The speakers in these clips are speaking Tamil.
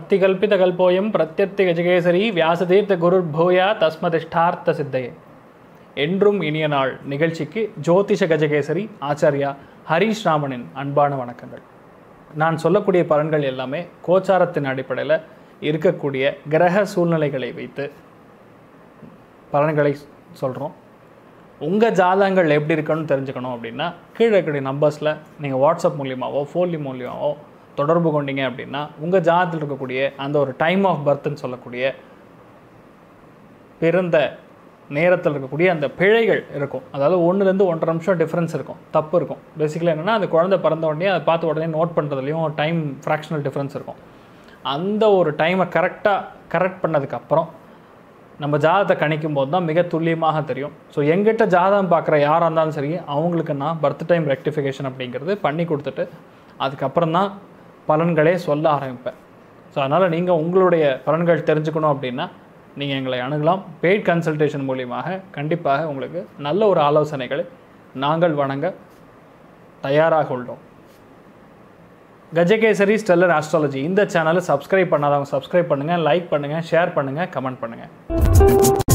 அத்திகல்பிதகல்போயம் பிரத்யர்த்தி கஜகேசரி வியாசதீர்த்த குரு பூயா தஸ்மதிஷ்டார்த்த சித்தையே என்றும் இனிய நாள் நிகழ்ச்சிக்கு ஜோதிஷ கஜகேசரி ஆச்சாரியா ஹரீஷ் ராமனின் அன்பான வணக்கங்கள் நான் சொல்லக்கூடிய பலன்கள் எல்லாமே கோச்சாரத்தின் அடிப்படையில் இருக்கக்கூடிய கிரக சூழ்நிலைகளை வைத்து பலன்களை சொல்கிறோம் உங்கள் ஜாதகங்கள் எப்படி இருக்குன்னு தெரிஞ்சுக்கணும் அப்படின்னா கீழே இருக்கக்கூடிய நம்பர்ஸில் நீங்கள் வாட்ஸ்அப் மூலியமாவோ ஃபோன்லி மூலியமாவோ தொடர்பு கொண்டீங்க அப்படின்னா உங்கள் ஜாதகத்தில் இருக்கக்கூடிய அந்த ஒரு டைம் ஆஃப் பர்த்னு சொல்லக்கூடிய பிறந்த நேரத்தில் இருக்கக்கூடிய அந்த பிழைகள் இருக்கும் அதாவது ஒன்றுலேருந்து ஒன்றரை நிமிஷம் டிஃப்ரென்ஸ் இருக்கும் தப்பு இருக்கும் பேசிக்கலாக என்னென்னா அந்த குழந்தை பிறந்த உடனே அதை பார்த்து உடனே நோட் பண்ணுறதுலையும் டைம் ஃப்ராக்ஷனல் டிஃப்ரென்ஸ் இருக்கும் அந்த ஒரு டைமை கரெக்டாக கரெக்ட் பண்ணதுக்கப்புறம் நம்ம ஜாதகத்தை கணிக்கும் போது தான் மிக துல்லியமாக தெரியும் ஸோ எங்கிட்ட ஜாதகம் பார்க்குற யாராக இருந்தாலும் சரி அவங்களுக்கு நான் பர்த் டைம் ரெக்டிஃபிகேஷன் அப்படிங்கிறது பண்ணி கொடுத்துட்டு அதுக்கப்புறம் தான் பலன்களே சொல்ல ஆரம்பிப்பேன் ஸோ அதனால் நீங்கள் உங்களுடைய பலன்கள் தெரிஞ்சுக்கணும் அப்படின்னா நீங்கள் எங்களை அணுகலாம் பெய்ட் கன்சல்டேஷன் மூலியமாக கண்டிப்பாக உங்களுக்கு நல்ல ஒரு ஆலோசனைகளை நாங்கள் வழங்க தயாராக உள்ளோம் கஜகேசரி ஸ்டெல்லர் ஆஸ்ட்ராலஜி இந்த சேனலை சப்ஸ்கிரைப் பண்ணாதவங்க சப்ஸ்கிரைப் பண்ணுங்கள் லைக் பண்ணுங்கள் ஷேர் பண்ணுங்கள் கமெண்ட் பண்ணுங்கள்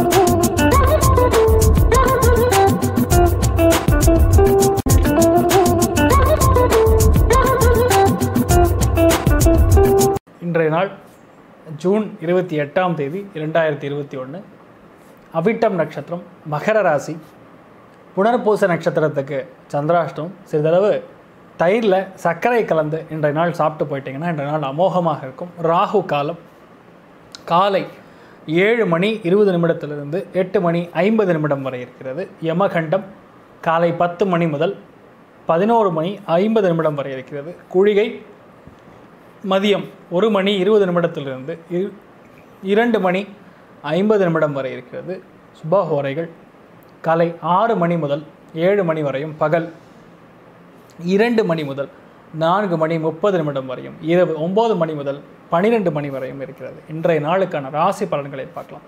இன்றைய நாள் ஜூன் இருபத்தி எட்டாம் தேதி இரண்டாயிரத்தி இருபத்தி ஒன்று அவிட்டம் நட்சத்திரம் மகர ராசி புனர்பூச நட்சத்திரத்துக்கு சந்திராஷ்டம் சிறிதளவு தயிரில் சர்க்கரை கலந்து இன்றைய நாள் சாப்பிட்டு போயிட்டீங்கன்னா இன்றைய நாள் அமோகமாக இருக்கும் ராகு காலம் காலை ஏழு மணி இருபது நிமிடத்திலிருந்து எட்டு மணி ஐம்பது நிமிடம் வரை இருக்கிறது யமகண்டம் காலை பத்து மணி முதல் பதினோரு மணி ஐம்பது நிமிடம் வரை இருக்கிறது குழிகை மதியம் ஒரு மணி இருபது நிமிடத்திலிருந்து இரு- இரண்டு மணி ஐம்பது நிமிடம் வரை இருக்கிறது சுபஹோரைகள் காலை ஆறு மணி முதல் ஏழு மணி வரையும் பகல் இரண்டு மணி முதல் நான்கு மணி முப்பது நிமிடம் வரையும் இரவு ஒம்பது மணி முதல் பனிரெண்டு மணி வரையும் இருக்கிறது இன்றைய நாளுக்கான ராசி பலன்களை பார்க்கலாம்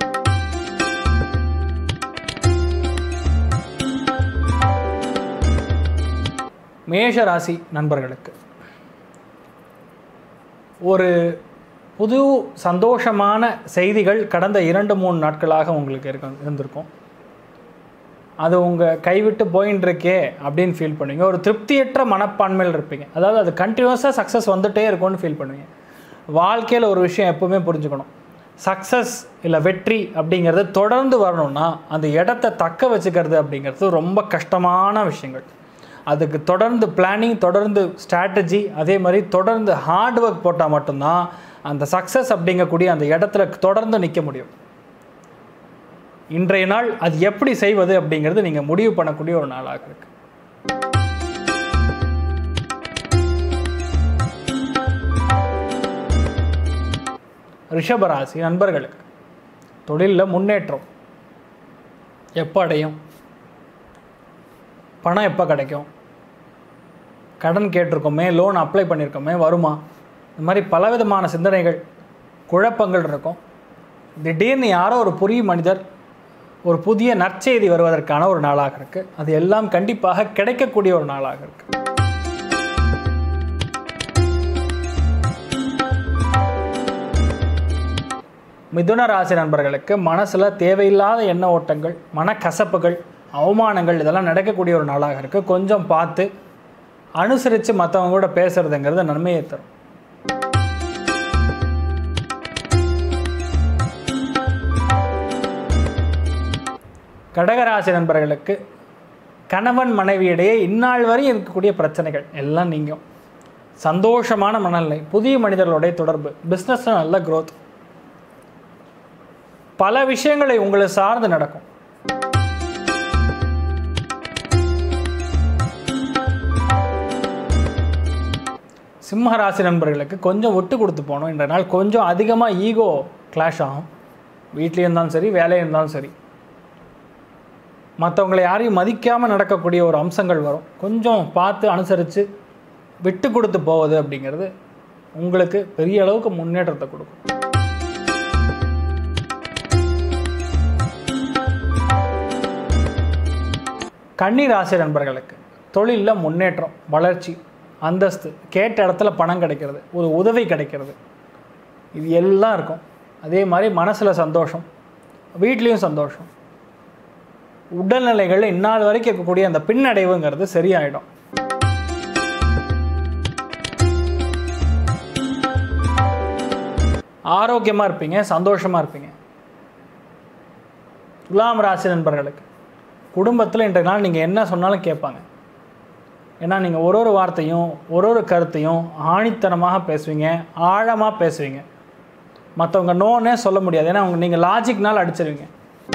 மேஷ ராசி நண்பர்களுக்கு ஒரு புது சந்தோஷமான செய்திகள் கடந்த இரண்டு மூணு நாட்களாக உங்களுக்கு இருக்க இருந்திருக்கும் அது உங்கள் கைவிட்டு போயின்னு இருக்கே அப்படின்னு ஃபீல் பண்ணுவீங்க ஒரு திருப்தியற்ற மனப்பான்மையில் இருப்பீங்க அதாவது அது கண்டினியூஸாக சக்ஸஸ் வந்துட்டே இருக்கும்னு ஃபீல் பண்ணுவீங்க வாழ்க்கையில் ஒரு விஷயம் எப்பவுமே புரிஞ்சுக்கணும் சக்ஸஸ் இல்லை வெற்றி அப்படிங்கிறது தொடர்ந்து வரணும்னா அந்த இடத்த தக்க வச்சுக்கிறது அப்படிங்கிறது ரொம்ப கஷ்டமான விஷயங்கள் அதுக்கு தொடர்ந்து பிளானிங் தொடர்ந்து ஸ்ட்ராட்டஜி அதே மாதிரி தொடர்ந்து ஹார்ட் ஒர்க் போட்டால் மட்டும்தான் அந்த சக்ஸஸ் அப்படிங்கக்கூடிய அந்த இடத்துல தொடர்ந்து நிற்க முடியும் இன்றைய நாள் அது எப்படி செய்வது அப்படிங்கிறது நீங்கள் முடிவு பண்ணக்கூடிய ஒரு நாளாக இருக்கு ரிஷபராசி நண்பர்களுக்கு தொழிலில் முன்னேற்றம் எப்போ அடையும் பணம் எப்போ கிடைக்கும் கடன் கேட்டிருக்கோமே லோன் அப்ளை பண்ணியிருக்கோமே வருமா இந்த மாதிரி பலவிதமான சிந்தனைகள் குழப்பங்கள் இருக்கும் திடீர்னு யாரோ ஒரு புதிய மனிதர் ஒரு புதிய நற்செய்தி வருவதற்கான ஒரு நாளாக இருக்குது அது எல்லாம் கண்டிப்பாக கிடைக்கக்கூடிய ஒரு நாளாக இருக்குது மிதுன ராசி நண்பர்களுக்கு மனசில் தேவையில்லாத எண்ண ஓட்டங்கள் மனக்கசப்புகள் அவமானங்கள் இதெல்லாம் நடக்கக்கூடிய ஒரு நாளாக இருக்குது கொஞ்சம் பார்த்து அனுசரித்து மற்றவங்க கூட பேசுகிறதுங்கிறது நன்மையை தரும் கடகராசி நண்பர்களுக்கு கணவன் மனைவியிடையே இந்நாள் வரை இருக்கக்கூடிய பிரச்சனைகள் எல்லாம் நீங்கும் சந்தோஷமான மனநிலை புதிய மனிதர்களுடைய தொடர்பு பிஸ்னஸில் நல்ல growth பல விஷயங்களை உங்களை சார்ந்து நடக்கும் சிம்ம ராசி நண்பர்களுக்கு கொஞ்சம் விட்டு கொடுத்து போகணும் இன்ற நாள் கொஞ்சம் அதிகமாக ஈகோ கிளாஷ் ஆகும் வீட்லேயும் இருந்தாலும் சரி வேலையும் இருந்தாலும் சரி மற்றவங்களை யாரையும் மதிக்காமல் நடக்கக்கூடிய ஒரு அம்சங்கள் வரும் கொஞ்சம் பார்த்து அனுசரித்து விட்டு கொடுத்து போவது அப்படிங்கிறது உங்களுக்கு பெரிய அளவுக்கு முன்னேற்றத்தை கொடுக்கும் கன்னி ராசி நண்பர்களுக்கு தொழிலில் முன்னேற்றம் வளர்ச்சி அந்தஸ்து கேட்ட இடத்துல பணம் கிடைக்கிறது ஒரு உதவி கிடைக்கிறது இது எல்லாம் இருக்கும் அதே மாதிரி மனசில் சந்தோஷம் வீட்லேயும் சந்தோஷம் உடல்நிலைகள் இந்நாள் வரைக்கும் இருக்கக்கூடிய அந்த பின்னடைவுங்கிறது சரியாயிடும் ஆரோக்கியமாக இருப்பீங்க சந்தோஷமாக இருப்பீங்க துலாம் ராசி நண்பர்களுக்கு குடும்பத்தில் இன்றைய நாள் நீங்கள் என்ன சொன்னாலும் கேட்பாங்க ஏன்னா நீங்கள் ஒரு ஒரு வார்த்தையும் ஒரு ஒரு கருத்தையும் ஆணித்தனமாக பேசுவீங்க ஆழமாக பேசுவீங்க மற்றவங்க நோன்னே சொல்ல முடியாது ஏன்னா அவங்க நீங்கள் லாஜிக்னால் அடிச்சிருவீங்க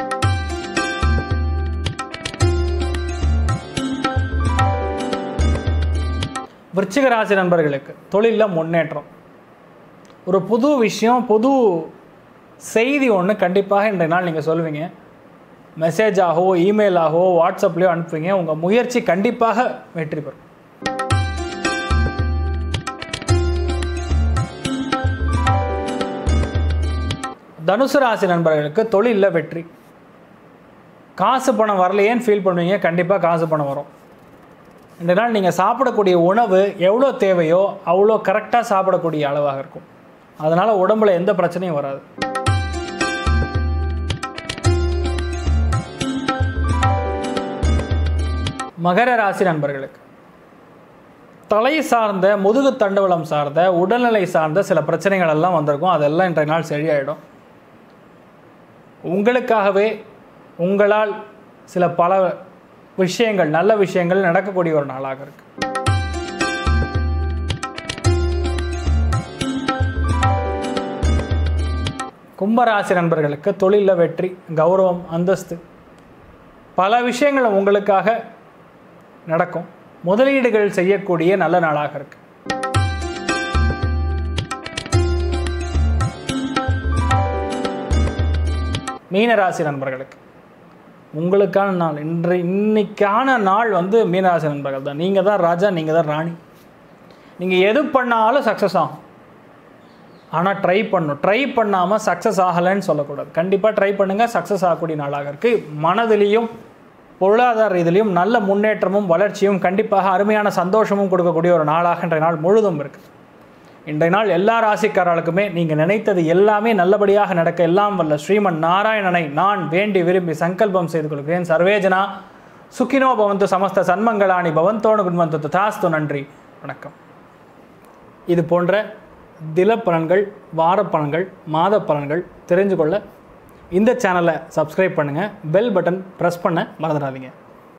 விருச்சிக ராசி நண்பர்களுக்கு தொழிலில் முன்னேற்றம் ஒரு புது விஷயம் புது செய்தி ஒன்று கண்டிப்பாக இன்றைய நாள் நீங்கள் சொல்லுவீங்க மெசேஜாகவோ இமெயிலாகவோ வாட்ஸ்அப்லேயோ அனுப்புவீங்க உங்கள் முயற்சி கண்டிப்பாக வெற்றி பெறும் தனுசு ராசி நண்பர்களுக்கு தொழிலில் வெற்றி காசு பணம் வரலையேன்னு ஃபீல் பண்ணுவீங்க கண்டிப்பாக காசு பணம் வரும் இந்த நாள் நீங்கள் சாப்பிடக்கூடிய உணவு எவ்வளோ தேவையோ அவ்வளோ கரெக்டாக சாப்பிடக்கூடிய அளவாக இருக்கும் அதனால் உடம்புல எந்த பிரச்சனையும் வராது மகர ராசி நண்பர்களுக்கு தலை சார்ந்த முதுகு தண்டவளம் சார்ந்த உடல்நிலை சார்ந்த சில பிரச்சனைகள் எல்லாம் வந்திருக்கும் அதெல்லாம் இன்றைய நாள் சரியாயிடும் உங்களுக்காகவே உங்களால் சில பல விஷயங்கள் நல்ல விஷயங்கள் நடக்கக்கூடிய ஒரு நாளாக இருக்கு கும்பராசி நண்பர்களுக்கு தொழிலில் வெற்றி கௌரவம் அந்தஸ்து பல விஷயங்கள் உங்களுக்காக நடக்கும் முதலீடுகள் செய்யக்கூடிய நல்ல நாளாக இருக்கு மீனராசி நண்பர்களுக்கு உங்களுக்கான நாள் இன்று இன்னைக்கான நாள் வந்து மீனராசி நண்பர்கள் தான் நீங்கள் தான் ராஜா நீங்கள் தான் ராணி நீங்கள் எது பண்ணாலும் சக்ஸஸ் ஆகும் ஆனால் ட்ரை பண்ணும் ட்ரை பண்ணாமல் சக்ஸஸ் ஆகலைன்னு சொல்லக்கூடாது கண்டிப்பாக ட்ரை பண்ணுங்கள் சக்ஸஸ் ஆகக்கூடிய நாளாக இருக்குது மனதிலையும் பொருளாதார இதிலையும் நல்ல முன்னேற்றமும் வளர்ச்சியும் கண்டிப்பாக அருமையான சந்தோஷமும் கொடுக்கக்கூடிய ஒரு நாளாக இன்றைய நாள் முழுதும் இருக்குது இன்றைய நாள் எல்லா ராசிக்காரர்களுக்குமே நீங்கள் நினைத்தது எல்லாமே நல்லபடியாக நடக்க எல்லாம் வல்ல ஸ்ரீமன் நாராயணனை நான் வேண்டி விரும்பி சங்கல்பம் செய்து கொள்கிறேன் சர்வேஜனா சுக்கினோ பவந்து சமஸ்த சன்மங்களாணி பவந்தோனு குண்வந்து தாஸ்து நன்றி வணக்கம் இது போன்ற தில பலன்கள் வார பலன்கள் மாத பலன்கள் தெரிஞ்சு கொள்ள இந்த சேனலை சப்ஸ்கிரைப் பண்ணுங்கள் பெல் பட்டன் ப்ரெஸ் பண்ண மறந்துடாதீங்க